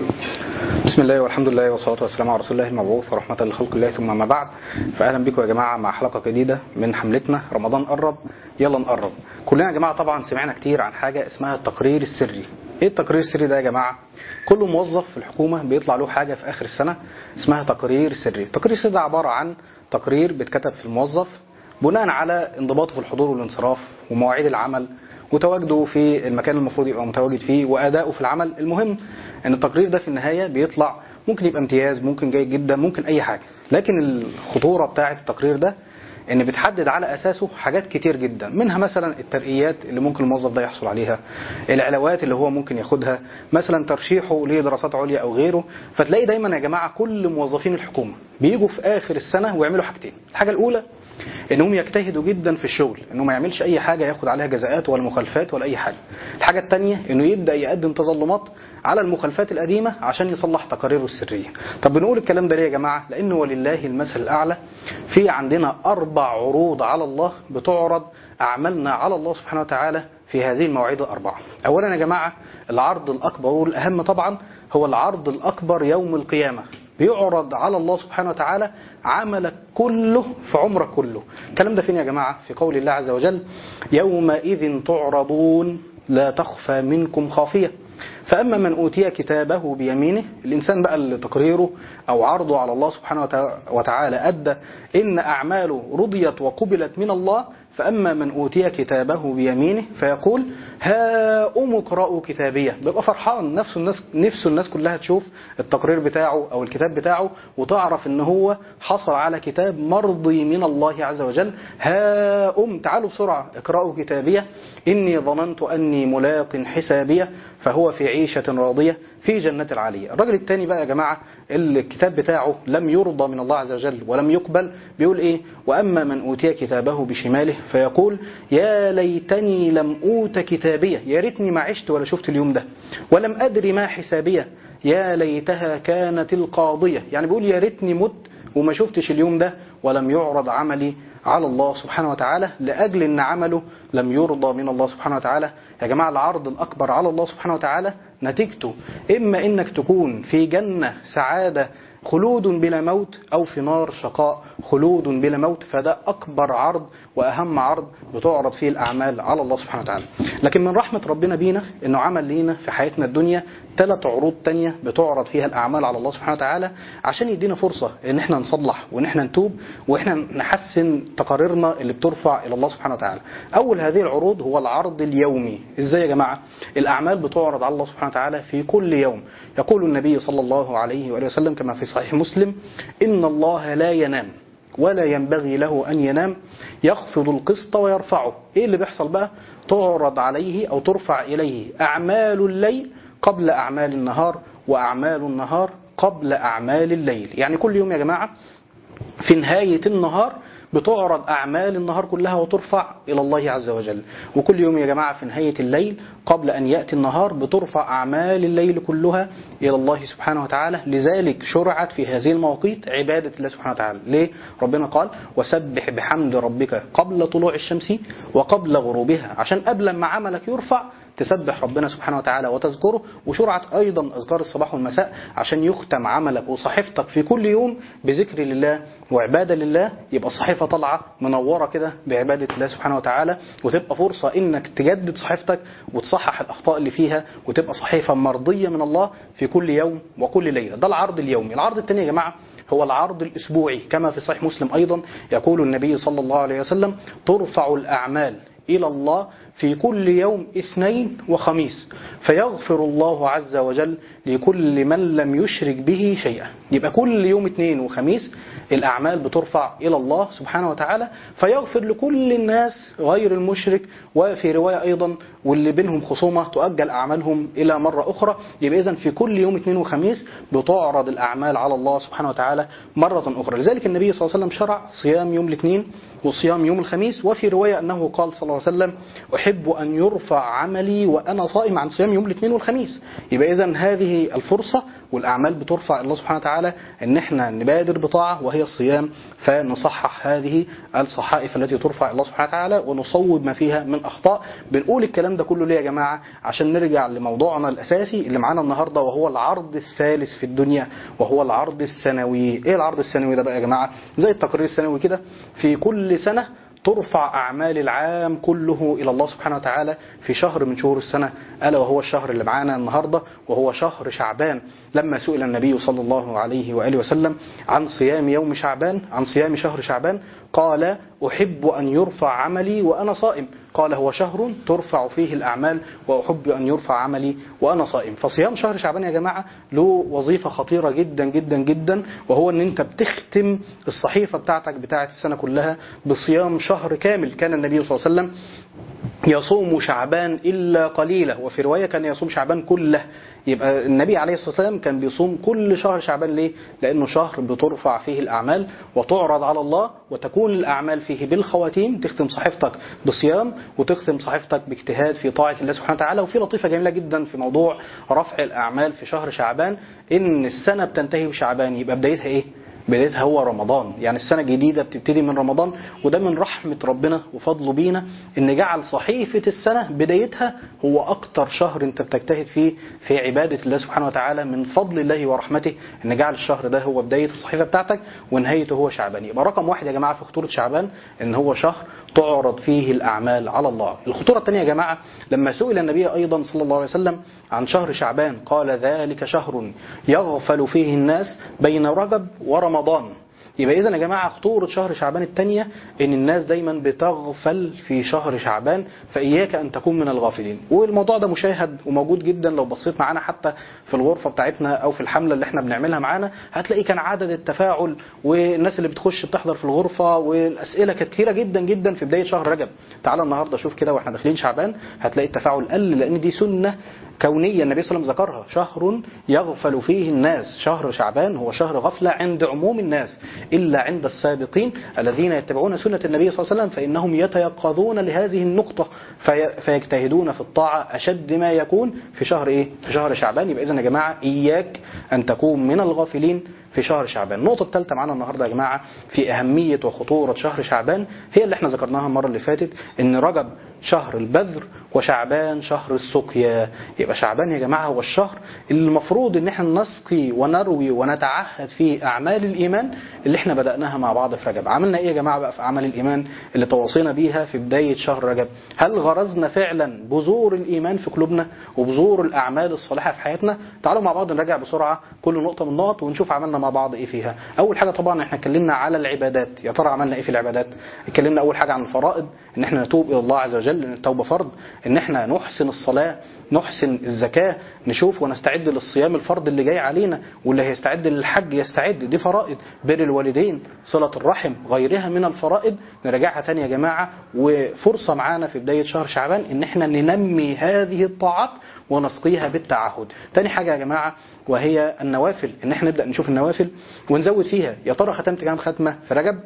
بسم الله والحمد لله والصلاة والسلام على رسول الله المبعوث ورحمة لخلق الله ثم ما بعد فأهلا بكم يا جماعة مع حلقة جديدة من حملتنا رمضان قرب يلا نقرب كلنا يا جماعة طبعا سمعنا كتير عن حاجة اسمها التقرير السري ايه التقرير السري ده يا جماعة كل موظف في الحكومة بيطلع له حاجة في آخر السنة اسمها تقرير سري التقرير السري ده عبارة عن تقرير بيتكتب في الموظف بناء على انضباطه في الحضور والانصراف ومواعيد العمل وتواجده في المكان المفروض يبقى متواجد فيه وأداؤه في العمل المهم ان التقرير ده في النهاية بيطلع ممكن يبقى امتياز ممكن جيد جدا ممكن اي حاجة لكن الخطورة بتاعة التقرير ده ان بتحدد على اساسه حاجات كتير جدا منها مثلا الترقيات اللي ممكن الموظف ده يحصل عليها العلاوات اللي هو ممكن ياخدها مثلا ترشيحه لدراسات عليا او غيره فتلاقي دايما يا جماعة كل موظفين الحكومة بيجوا في اخر السنة ويعملوا حاجتين الحاجة الاولى انهم يجتهدوا جدا في الشغل انه ما يعملش اي حاجة ياخد عليها جزاءات ولا مخالفات ولا اي حاجة الحاجة الثانية انه يبدأ يقدم تظلمات على المخالفات القديمة عشان يصلح تقاريره السرية طب بنقول الكلام ده ليه يا جماعة لانه ولله المثل الاعلى في عندنا اربع عروض على الله بتعرض اعمالنا على الله سبحانه وتعالى في هذه المواعيد الاربعة اولا يا جماعة العرض الاكبر والاهم طبعا هو العرض الاكبر يوم القيامة بيعرض على الله سبحانه وتعالى عملك كله في عمرك كله الكلام ده فين يا جماعة في قول الله عز وجل يومئذ تعرضون لا تخفى منكم خافية فأما من أوتي كتابه بيمينه الإنسان بقى اللي تقريره أو عرضه على الله سبحانه وتعالى أدى إن أعماله رضيت وقبلت من الله فأما من أوتي كتابه بيمينه فيقول ها أم اقرأوا كتابية بيبقى فرحان نفسه الناس نفسه الناس كلها تشوف التقرير بتاعه أو الكتاب بتاعه وتعرف إن هو حصل على كتاب مرضي من الله عز وجل ها أم تعالوا بسرعة اقرأوا كتابية إني ظننت أني ملاق حسابية فهو في عيشة راضية في جنة العالية الراجل الثاني بقى يا جماعة الكتاب بتاعه لم يرضى من الله عز وجل ولم يقبل بيقول ايه وأما من أوتي كتابه بشماله فيقول يا ليتني لم أوت كتابية يا ريتني ما عشت ولا شفت اليوم ده ولم أدري ما حسابية يا ليتها كانت القاضية يعني بيقول يا ريتني مت وما شفتش اليوم ده ولم يعرض عملي على الله سبحانه وتعالى لأجل أن عمله لم يرضى من الله سبحانه وتعالى يا جماعة العرض الأكبر على الله سبحانه وتعالى نتيجته إما إنك تكون في جنة سعادة خلود بلا موت أو في نار شقاء خلود بلا موت فده أكبر عرض وأهم عرض بتعرض فيه الأعمال على الله سبحانه وتعالى لكن من رحمة ربنا بينا أنه عمل لينا في حياتنا الدنيا ثلاث عروض تانية بتعرض فيها الأعمال على الله سبحانه وتعالى عشان يدينا فرصة ان احنا نصلح وان احنا نتوب واحنا نحسن تقاريرنا اللي بترفع إلى الله سبحانه وتعالى أول هذه العروض هو العرض اليومي ازاي يا جماعة الأعمال بتعرض على الله سبحانه وتعالى في كل يوم يقول النبي صلى الله عليه وآله وسلم كما في صحيح مسلم إن الله لا ينام ولا ينبغي له أن ينام يخفض القسط ويرفعه إيه اللي بيحصل بقى تعرض عليه أو ترفع إليه أعمال الليل قبل أعمال النهار وأعمال النهار قبل أعمال الليل يعني كل يوم يا جماعة في نهاية النهار بتعرض أعمال النهار كلها وترفع إلى الله عز وجل وكل يوم يا جماعة في نهاية الليل قبل أن يأتي النهار بترفع أعمال الليل كلها إلى الله سبحانه وتعالى لذلك شرعت في هذه المواقيت عبادة الله سبحانه وتعالى ليه؟ ربنا قال وسبح بحمد ربك قبل طلوع الشمس وقبل غروبها عشان قبل ما عملك يرفع تسبح ربنا سبحانه وتعالى وتذكره وشرعت أيضا أذكار الصباح والمساء عشان يختم عملك وصحيفتك في كل يوم بذكر لله وعبادة لله يبقى الصحيفة طالعة منورة كده بعبادة الله سبحانه وتعالى وتبقى فرصة إنك تجدد صحيفتك وتصحح الأخطاء اللي فيها وتبقى صحيفة مرضية من الله في كل يوم وكل ليلة ده العرض اليومي العرض الثاني يا جماعة هو العرض الأسبوعي كما في صحيح مسلم أيضا يقول النبي صلى الله عليه وسلم ترفع الأعمال إلى الله في كل يوم اثنين وخميس فيغفر الله عز وجل لكل من لم يشرك به شيئا يبقى كل يوم اثنين وخميس الأعمال بترفع إلى الله سبحانه وتعالى فيغفر لكل الناس غير المشرك وفي رواية أيضا واللي بينهم خصومة تؤجل أعمالهم إلى مرة أخرى يبقى إذن في كل يوم اثنين وخميس بتعرض الأعمال على الله سبحانه وتعالى مرة أخرى لذلك النبي صلى الله عليه وسلم شرع صيام يوم الاثنين وصيام يوم الخميس وفي رواية أنه قال صلى الله عليه وسلم أحب أن يرفع عملي وأنا صائم عن صيام يوم الاثنين والخميس يبقى إذا هذه الفرصة والأعمال بترفع الله سبحانه وتعالى إن إحنا نبادر بطاعة وهي الصيام فنصحح هذه الصحائف التي ترفع الله سبحانه وتعالى ونصوب ما فيها من أخطاء بنقول الكلام ده كله ليه يا جماعة عشان نرجع لموضوعنا الأساسي اللي معانا النهاردة وهو العرض الثالث في الدنيا وهو العرض السنوي إيه العرض السنوي ده بقى يا جماعة زي التقرير السنوي كده في كل سنة ترفع أعمال العام كله إلى الله سبحانه وتعالى في شهر من شهور السنة ألا وهو الشهر اللي معانا النهاردة وهو شهر شعبان لما سئل النبي صلى الله عليه وآله وسلم عن صيام يوم شعبان عن صيام شهر شعبان قال أحب أن يرفع عملي وأنا صائم قال هو شهر ترفع فيه الأعمال وأحب أن يرفع عملي وأنا صائم فصيام شهر شعبان يا جماعة له وظيفة خطيرة جدا جدا جدا وهو أن أنت بتختم الصحيفة بتاعتك بتاعت السنة كلها بصيام شهر كامل كان النبي صلى الله عليه وسلم يصوم شعبان إلا قليلا وفي رواية كان يصوم شعبان كله يبقى النبي عليه الصلاة والسلام كان بيصوم كل شهر شعبان ليه؟ لأنه شهر بترفع فيه الأعمال وتعرض على الله وتكون الأعمال فيه بالخواتيم تختم صحيفتك بصيام وتختم صحيفتك باجتهاد في طاعة الله سبحانه وتعالى وفي لطيفة جميلة جدا في موضوع رفع الأعمال في شهر شعبان إن السنة بتنتهي بشعبان يبقى بدايتها إيه؟ بدايتها هو رمضان يعني السنة الجديدة بتبتدي من رمضان وده من رحمة ربنا وفضله بينا ان جعل صحيفة السنة بدايتها هو اكتر شهر انت بتجتهد فيه في عبادة الله سبحانه وتعالى من فضل الله ورحمته ان جعل الشهر ده هو بداية الصحيفة بتاعتك ونهايته هو شعبان يبقى رقم واحد يا جماعة في خطورة شعبان ان هو شهر تعرض فيه الاعمال على الله الخطورة الثانية يا جماعة لما سئل النبي ايضا صلى الله عليه وسلم عن شهر شعبان قال ذلك شهر يغفل فيه الناس بين رجب ورمضان يبقى اذا يا جماعه خطوره شهر شعبان الثانيه ان الناس دايما بتغفل في شهر شعبان فاياك ان تكون من الغافلين والموضوع ده مشاهد وموجود جدا لو بصيت معانا حتى في الغرفه بتاعتنا او في الحمله اللي احنا بنعملها معانا هتلاقي كان عدد التفاعل والناس اللي بتخش بتحضر في الغرفه والاسئله كانت كتيره جدا جدا في بدايه شهر رجب تعال النهارده شوف كده واحنا داخلين شعبان هتلاقي التفاعل قل لان دي سنه كونية النبي صلى الله عليه وسلم ذكرها شهر يغفل فيه الناس شهر شعبان هو شهر غفلة عند عموم الناس إلا عند السابقين الذين يتبعون سنة النبي صلى الله عليه وسلم فإنهم يتيقظون لهذه النقطة في فيجتهدون في الطاعة أشد ما يكون في شهر إيه؟ في شهر شعبان يبقى إذن يا جماعة إياك أن تكون من الغافلين في شهر شعبان النقطة الثالثة معانا النهاردة يا جماعة في أهمية وخطورة شهر شعبان هي اللي احنا ذكرناها المرة اللي فاتت إن رجب شهر البذر وشعبان شهر السقيا يبقى شعبان يا جماعة هو الشهر اللي المفروض ان احنا نسقي ونروي ونتعهد فيه أعمال الإيمان اللي احنا بدأناها مع بعض في رجب عملنا ايه يا جماعة بقى في أعمال الإيمان اللي تواصينا بيها في بداية شهر رجب هل غرزنا فعلا بذور الإيمان في قلوبنا وبذور الأعمال الصالحة في حياتنا تعالوا مع بعض نراجع بسرعة كل نقطة من النقط ونشوف عملنا مع بعض ايه فيها اول حاجة طبعا احنا اتكلمنا على العبادات يا ترى عملنا ايه في العبادات اتكلمنا اول حاجة عن الفرائض ان احنا نتوب الى الله عز وجل ان التوبة فرض ان احنا نحسن الصلاة نحسن الزكاة نشوف ونستعد للصيام الفرض اللي جاي علينا واللي هيستعد للحج يستعد دي فرائض بر الوالدين صلة الرحم غيرها من الفرائض نراجعها تاني يا جماعة وفرصة معانا في بداية شهر شعبان ان احنا ننمي هذه الطاعات ونسقيها بالتعهد تاني حاجة يا جماعة وهي النوافل ان احنا نبدأ نشوف النوافل ونزود فيها يا ترى ختمت كام ختمة في رجب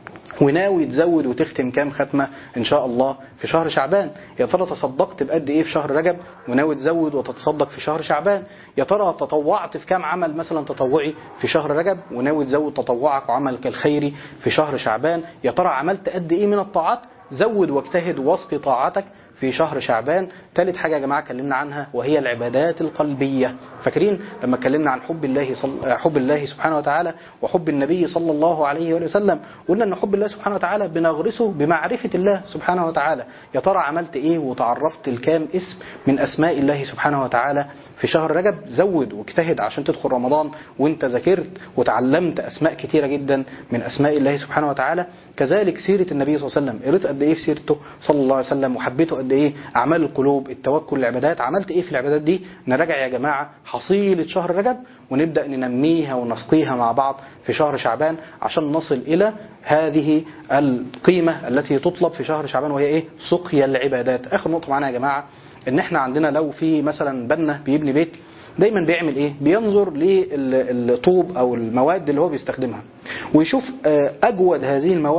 وناوي تزود وتختم كام ختمة إن شاء الله في شهر شعبان يا ترى تصدقت بقد إيه في شهر رجب وناوي تزود وتتصدق في شهر شعبان يا ترى تطوعت في كام عمل مثلا تطوعي في شهر رجب وناوي تزود تطوعك وعملك الخيري في شهر شعبان يا ترى عملت قد إيه من الطاعات زود واجتهد واسقي طاعتك في شهر شعبان ثالث حاجة يا جماعة اتكلمنا عنها وهي العبادات القلبية فاكرين لما اتكلمنا عن حب الله صل... حب الله سبحانه وتعالى وحب النبي صلى الله عليه وآله وسلم قلنا ان حب الله سبحانه وتعالى بنغرسه بمعرفة الله سبحانه وتعالى يا ترى عملت ايه وتعرفت الكام اسم من اسماء الله سبحانه وتعالى في شهر رجب زود واجتهد عشان تدخل رمضان وانت ذاكرت وتعلمت اسماء كتيرة جدا من اسماء الله سبحانه وتعالى كذلك سيرة النبي صلى الله عليه وسلم قريت قد ايه في سيرته صلى الله عليه وسلم وحبيته قد ايه اعمال القلوب التوكل العبادات عملت ايه في العبادات دي نراجع يا جماعة حصيلة شهر رجب ونبدأ ننميها ونسقيها مع بعض في شهر شعبان عشان نصل إلى هذه القيمة التي تطلب في شهر شعبان وهي إيه سقيا العبادات آخر نقطة معنا يا جماعة إن إحنا عندنا لو في مثلا بنا بيبني بيت دايما بيعمل ايه بينظر للطوب او المواد اللي هو بيستخدمها ويشوف اجود هذه المواد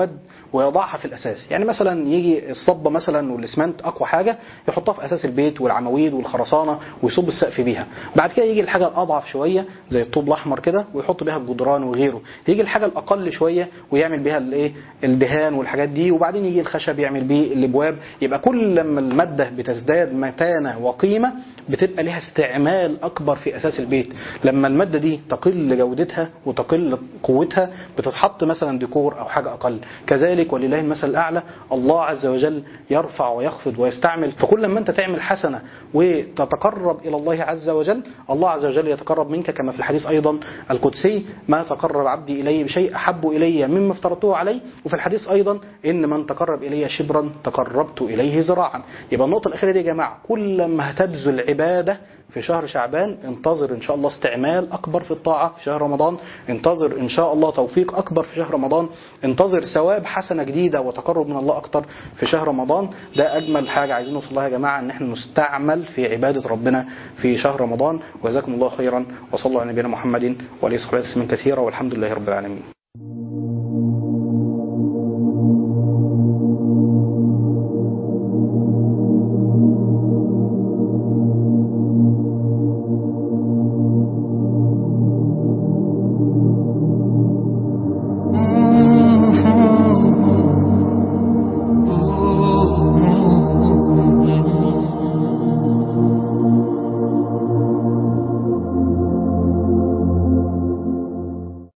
ويضعها في الاساس يعني مثلا يجي الصبه مثلا والاسمنت اقوى حاجه يحطها في اساس البيت والعواميد والخرسانه ويصب السقف بيها بعد كده يجي الحاجه الاضعف شويه زي الطوب الاحمر كده ويحط بيها الجدران وغيره يجي الحاجه الاقل شويه ويعمل بيها الايه الدهان والحاجات دي وبعدين يجي الخشب يعمل بيه الابواب يبقى كل لما الماده بتزداد متانه وقيمه بتبقى لها استعمال اكبر في اساس البيت لما الماده دي تقل جودتها وتقل قوتها بتتحط مثلا ديكور او حاجه اقل كذلك ولله المثل الاعلى الله عز وجل يرفع ويخفض ويستعمل فكل ما انت تعمل حسنه وتتقرب الى الله عز وجل الله عز وجل يتقرب منك كما في الحديث ايضا القدسي ما تقرب عبدي الي بشيء احب الي مما افترضته عليه وفي الحديث ايضا ان من تقرب الي شبرا تقربت اليه ذراعا يبقى النقطه الاخيره دي يا جماعه كل ما هتبذل عباده في شهر شعبان انتظر ان شاء الله استعمال اكبر في الطاعه في شهر رمضان انتظر ان شاء الله توفيق اكبر في شهر رمضان انتظر ثواب حسنه جديده وتقرب من الله اكتر في شهر رمضان ده اجمل حاجه عايزين نوصل لها يا جماعه ان احنا نستعمل في عباده ربنا في شهر رمضان وجزاكم الله خيرا وصلوا على نبينا محمد وعليه وصحبه وسلم كثيرا والحمد لله رب العالمين